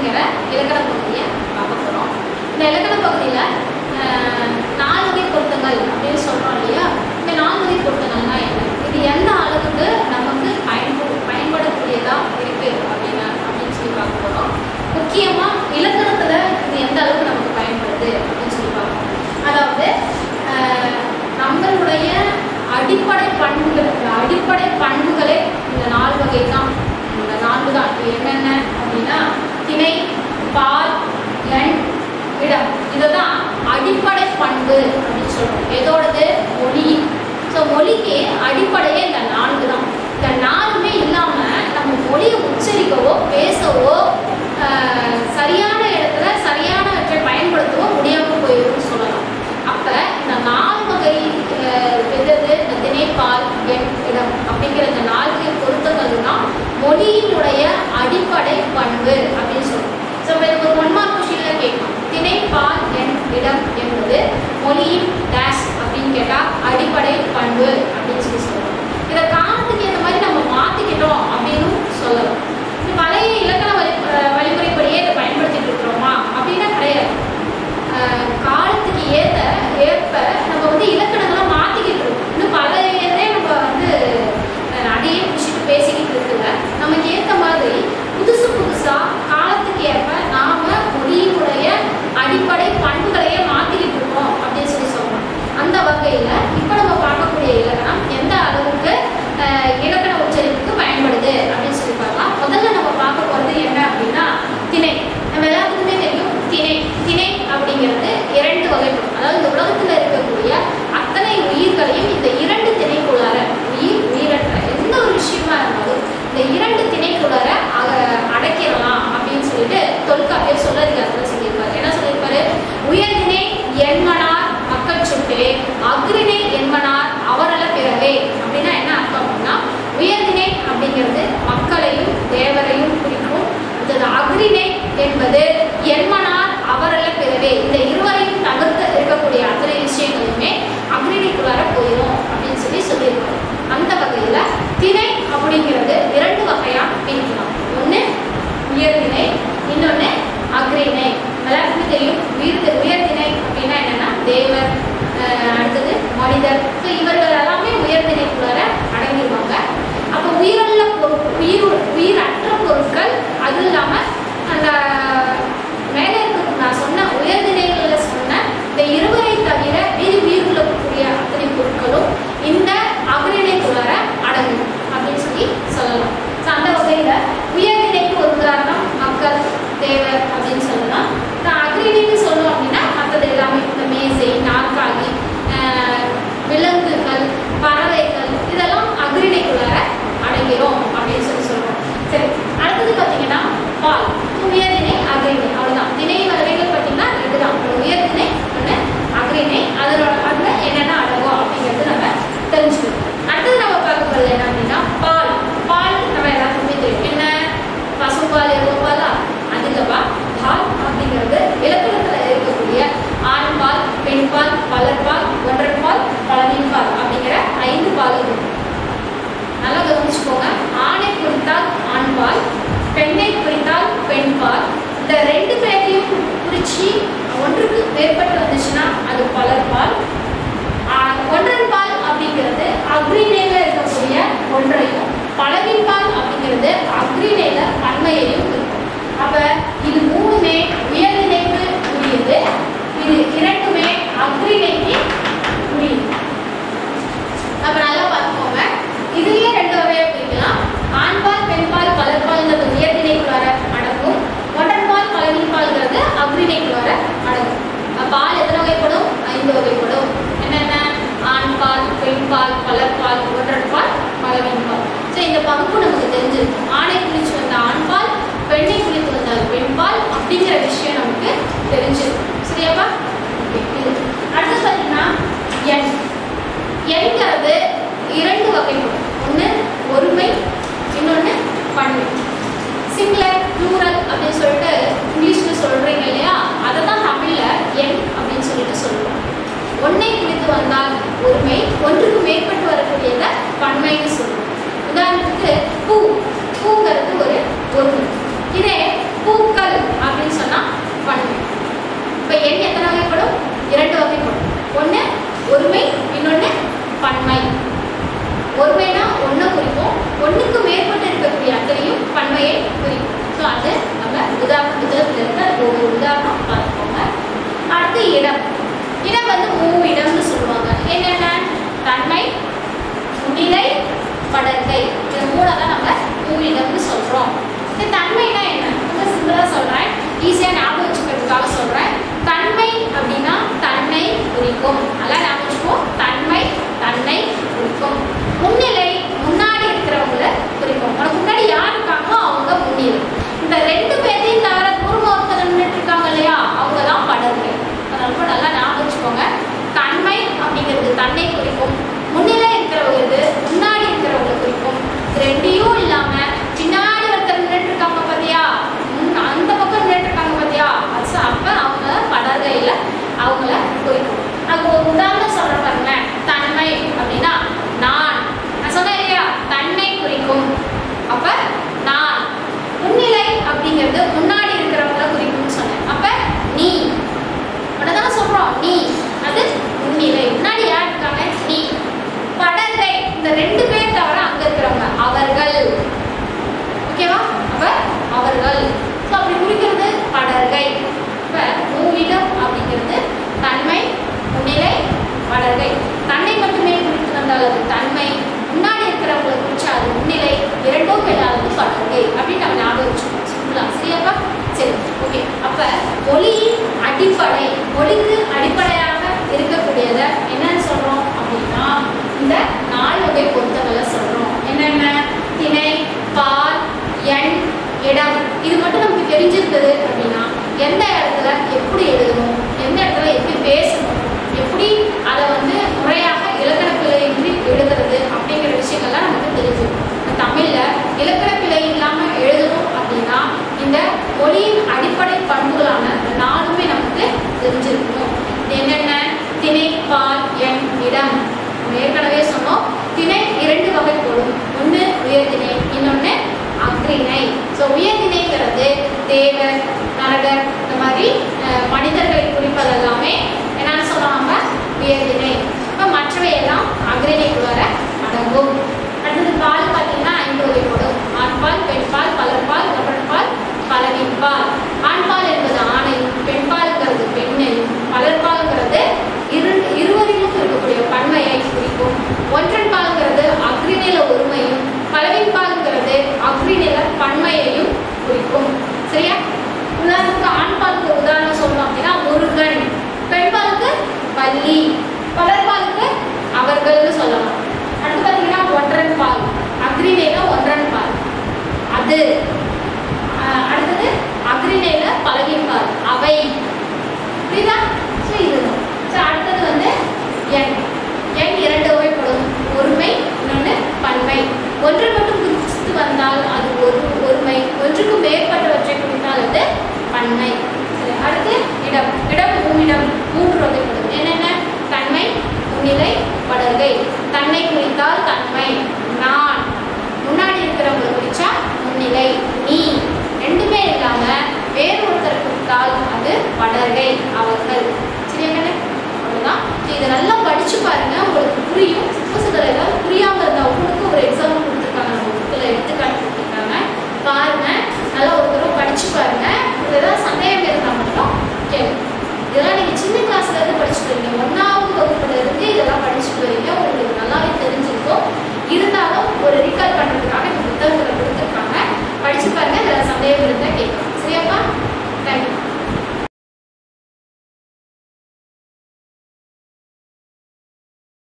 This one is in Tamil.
அப்படிங்கிற இலக்கண பகுதியை பார்க்க போகிறோம் இந்த இலக்கண பகுதியில் நாலு வகை பொருத்தங்கள் அப்படின்னு சொல்கிறோம் இல்லையா இந்த நாலு வகை பொருத்தங்கள்னா என்ன இது எந்த அளவுக்கு நமக்கு பயன்படு பயன்படக்கூடியதாக இருக்குது அப்படின்னு அப்படின்னு சொல்லி பார்க்க போகிறோம் முக்கியமாக இலக்கணத்தில் இது எந்த அளவுக்கு நமக்கு பயன்படுது அப்படின்னு சொல்லி பார்க்கணும் அதாவது ஆஹ், நம்மளுடைய அடிப்படை பண்புகள் இந்த அடிப்படை பண்புகளே இந்த நாலு வகை தான் இந்த நான்கு தான் இது என்னென்ன அப்படின்னா திணை பால் எண் இடம் இதுதான் அடிப்படை பண்பு அப்படின்னு சொல்றோம் எதோடது மொழி ஸோ மொழிக்கு அடிப்படையே இந்த நான்கு தான் இந்த நாலுமே இல்லாமல் நம்ம மொழியை உச்சரிக்கவோ பேசவோ ஆஹ், சரியான இடத்துல சரியானவற்றை பயன்படுத்தவோ முடியாமல் போயிடும்னு சொல்லலாம் அப்போ இந்த நாலு வகை ஆஹ், எதது இந்த திணைப்பால் எண் இடம் அப்படிங்கிற இந்த நான்கு பொருத்தங்கள் தான் மொழியினுடைய அடிப்படை பண்பு அப்படின்னு சொல்றோம் ஸோ இப்போ எனக்கு ஒரு ஒன் மார்க் கொஷினில் கேட்கலாம் திணை பால் எண் இடம் என்பது மொழியின் டேஷ் அப்படின்னு கேட்டால் அடிப்படை பண்பு அப்படின்னு சொல்லி சொல்லலாம் இதை காலத்துக்கு ஏற்ற மாதிரி நம்ம மாற்றிக்கிட்டோம் அப்படின்னு சொல்லலாம் இது பழைய இலக்கண வழி அஹ் வழிமுறைப்படியே இதை பயன்படுத்திட்டு இருக்கிறோமா அப்படின்னா கிடையாது அஹ் காலத்துக்கு ஏற்ற ஏற்ப நம்ம வந்து இலக்கணங்களை மாற்றிக்கிட்டு இருக்கோம் இன்னும் பழையதே நம்ம வந்து அஹ் அதையே பிடிச்சிட்டு பேசிக்கிட்டு இருக்குல்ல நமக்கு ஏற்ற மாதிரி புதுசு புதுசாக காலத்துக்கு ஏற்ப நாம மொழியினுடைய அடிப்படை பண்புகளையே மாற்றிக்கிட்டு இருக்கோம் அப்படின்னு சொல்லி சொல்லலாம் அந்த வகையில் இப்போ நம்ம பார்க்கக்கூடிய இலக்கணம் எந்த அளவுக்கு அஹ், இலக்கண உச்சரிப்புக்கு பயன்படுது அப்படின்னு சொல்லி பார்க்கலாம் முதல்ல நம்ம பார்க்க போகிறது என்ன அப்படின்னா திணை நம்ம எல்லாத்துக்குமே தெரியும் திணை திணை அப்படிங்கிறது இரண்டு வகைப்படும் அதாவது இந்த உலகத்தில் இருக்கக்கூடிய அத்தனை உயிர்களையும் இந்த இரண்டு திணைக்குள்ளார உயிர் உயிரற்ற எந்த ஒரு விஷயமா இருந்தாலும் இந்த இரண்டு திணைக்குள்ளார அக- அடக்கிடலாம் அப்படின்னு சொல்லிட்டு தொல்காப்பியர் சொல்லதிகாரத்தில் சொல்லியிருப்பாரு என்ன சொல்லியிருப்பாரு உயர்திணை எண்மனார் மக்கள் சுட்டே அக்ரிணை எண்மனார் அவரல பிறவே அப்படின்னா என்ன அர்த்தம் அப்படின்னா உயர்திணை அப்படிங்கிறது மக்களையும் தேவரையும் குறிக்கும் அடுத்தது அக்ரிணை என்பது எண்மனார் அவரல பிறவே இந்த இருவரையும் தவிர்த்து இருக்கக்கூடிய அத்தனை விஷயங்களுமே அக்ரிணைக்குள்ளார போயிடும் அப்படின்னு சொல்லி சொல்லியிருப்பாரு அந்த வகையில் திணை அப்படிங்கிறது இரண்டு வகையாக பிரிக்கலாம் ஒன்று உயர்திணை இன்னொன்று அக்ரிணை எல்லாருக்குமே தெரியும் உயிர் உயர்திணை அப்படின்னா என்னன்னா தேவர் அஹ், அடுத்தது மனிதர் ஸோ இவர்கள் எல்லாமே உயர்திணைக்குள்ளார அடங்கிடுவாங்க அப்போ உயிரல்ல பொருள் உயிர் உயிரற்ற பொருட்கள் அது இல்லாமல் அந்த மேலே இருக்க நான் சொன்ன உயர்திணைகளில் சொன்ன இந்த இருவரை தவிர மீதி உயிர் கொள்ளக்கூடிய அத்தனை பொருட்களும் இந்த அக்ரிணைக்குள்ளார அடங்கும் அப்படின்னு சொல்லி சொல்லலாம் ஸோ அந்த வகையில் உயர்நிலைக்கு ஒரு உதாரணம் மக்கள் தேவர் அப்படின்னு சொல்லலாம் ஸோ அக்ரிணைக்கு சொல்லணும் அப்படின்னா மற்றது எல்லாமே இந்த மேசை நாற்காலி ஆஹ், விலங்குகள் பறவைகள் இதெல்லாம் அக்ரிணைக்குள்ளார அடங்கிரும் அப்படின்னு சொல்லி சொல்றோம் சரி அடுத்தது பார்த்தீங்கன்னா பால் உயர்திணை அக்ரிணை அவ்வளவுதான் திணை வகைகள் பார்த்தீங்கன்னா ரெண்டு தான் ஒண்ணு உயர்திணை ஒன்று அக்ரிணை அதோட அதில் என்னென்ன அடங்கும் அப்படிங்கிறது நம்ம தெரிஞ்சுக்கணும் அடுத்தது நம்ம பார்க்க போகிறது என்ன அப்படின்னா பால் பால் நம்ம எல்லாத்துக்குமே தெரியும் என்ன பசும்பால் எருவப்பாலா அதிகமா பால் அப்படிங்கிறது இலக்கணத்தில் இருக்கக்கூடிய ஆண் பால் பெண் பால் பலர்பால் ஒன்றற்பால் பழவின் பால் அப்படிங்கிற ஐந்து பால் இருக்கு நல்லா கவனிச்சுக்கோங்க ஆணை குறித்தால் ஆண்பால் பெண்ணை குறித்தால் பெண்பால் இந்த ரெண்டு பேரையும் குறிச்சு ஒன்றுக்கு மேற்பட்டு வந்துச்சுன்னா அது பலர்பால் ஆஹ் ஒன்றன் பால் அப்படிங்கிறது அக்ரிநேல இருக்கக்கூடிய ஒன்றையும் பலவின் பால் அப்படிங்கிறது அக்ரிநேல பன்மையையும் இருக்கும் அப்ப இது மூணுமே உயர்நிலைக்கு உரியது இது இரண்டுமே அக்ரிநேக்கு உரியது அப்ப நல்லா பார்த்துக்கோங்க இதுலயே ரெண்டு வகையா பிரிக்கலாம் ஆண்பால் பெண்பால் பலர்பால்ங்கிறது உயர்நிலைக்குள்ளார அடங்கும் ஒன்றன்பால் பலவின்பால்ங்கிறது அக்ரிணைக்குள்ளார அடங்கும் அப்ப பால் எத்தனை வகைப்படும் ஐந்து வகைப்படும் என்னென்ன ஆண்பால் பெண்பால் பலர்பால் ஒன்றன்பால் பலவின்பால் ஸோ இந்த பங்கு நமக்கு தெரிஞ்சிருக்கும் ஆணை குறித்து வந்த ஆண்பால் பெண்ணை குறித்து வந்தால் பெண்பால் அப்படிங்கிற விஷயம் நமக்கு தெரிஞ்சிருக்கும் சரியாப்பா Okay, இது. அடுத்து பார்த்தீங்கன்னா எண் எண்கிறது இரண்டு வகைப்படும் ஒன்று ஒருமை இன்னொன்று பன்மை சிங்குலர் ப்ளூரல் அப்படின்னு சொல்லிட்டு இங்கிலீஷில் சொல்கிறீங்க இல்லையா அதை தான் தமிழில் எண் அப்படின்னு சொல்லிட்டு சொல்லுவோம் ஒன்றை குறித்து வந்தால் ஒருமை ஒன்றுக்கு மேற்பட்டு வரக்கூடியதை பன்மைன்னு சொல்லுவோம் உதாரணத்துக்கு பூ பூங்கிறது ஒரு ஒருமை இதே பூக்கள் இடம் இது மட்டும் நமக்கு தெரிஞ்சிருந்தது அப்படின்னா எந்த இடத்துல எப்படி எழுதணும் எந்த இடத்துல எப்படி பேசணும் எப்படி அதை வந்து முறையாக இலக்கண பிழையின்றி எழுதுறது அப்படிங்கிற விஷயங்கள்லாம் நமக்கு தெரிஞ்சிருக்கும் தமிழில் இலக்கண பிழை இல்லாமல் எழுதணும் அப்படின்னா இந்த மொழியின் அடிப்படை பண்புகளான இந்த நாலுமே நமக்கு தெரிஞ்சிருக்கணும் இது என்னென்ன திணை பால் எண் இடம் நம்ம ஏற்கனவே சொன்னோம் திணை இரண்டு வகைப்படும் ஒன்று உயர்திணை இன்னொன்று அக்ரிணை ஸோ உயர்திணைங்கிறது தேவர் நரகர் இந்த மாதிரி அஹ், மனிதர்களை குறிப்பது எல்லாமே என்னன்னு சொல்லுவாங்க உயர்திணை இப்போ மற்றவையெல்லாம் அக்ரிணைக்குள்ளார அடங்கும் அடுத்தது பால் பார்த்தீங்கன்னா ஐந்து வகைப்படும் ஆண்பால் பெண்பால் பலர்பால் கபன்பால் பலவின்பால் ஆண்பால் என்பது ஆணையும் பெண்பால்ங்கிறது பெண்ணையும் பலர்பால்ங்கிறது இரு இருவரிலும் இருக்கக்கூடிய பன்மையை குறிக்கும் ஒன்றன் பால்ங்கிறது அக்ரிநில ஒருமையும் பலவின் பால்ங்கிறது அக்ரிநில பன்மையையும் குறிக்கும் சரியா உதாரணத்துக்கு ஆண் பாலுக்கு உதாரணம் சொல்லணும் அப்படின்னா முருகன் பெண்பாலுக்கு வள்ளி பலர்பாலுக்கு அவர்கள்னு சொல்லலாம் அடுத்து பார்த்தீங்கன்னா ஒன்றன் பால் அக்ரிநேல ஒன்றன் பால் அது ஆஹ் அடுத்தது அக்ரிநேல பலவின் பால் அவை புரியுதா ஸோ இதுதான் ஸோ அடுத்தது வந்து எண் எண் இரண்டு வகைப்படும் ஒருமை இன்னொன்று பன்மை ஒன்று மட்டும் குறித்து வந்தால் அது ஒரு ஒருமை ஒன்றுக்கு மேற்பட்டவற்றை குறித்தால் அது பன்மை சரி அடுத்து இடம் இடம் மூவிடம் மூன்று வகைப்படும் என்னென்ன தன்மை முன்னிலை படர்கை தன்னை குறித்தால் தன்மை நான் முன்னாடி இருக்கிறவங்களை குறிச்சா முன்னிலை நீ ரெண்டுமே இல்லாம வேறு ஒருத்தர் குறித்தால் அது படர்கை அவர்கள் சரியா கண்ணு? அவ்வளவுதான் So இதை நல்லா படிச்சு பாருங்க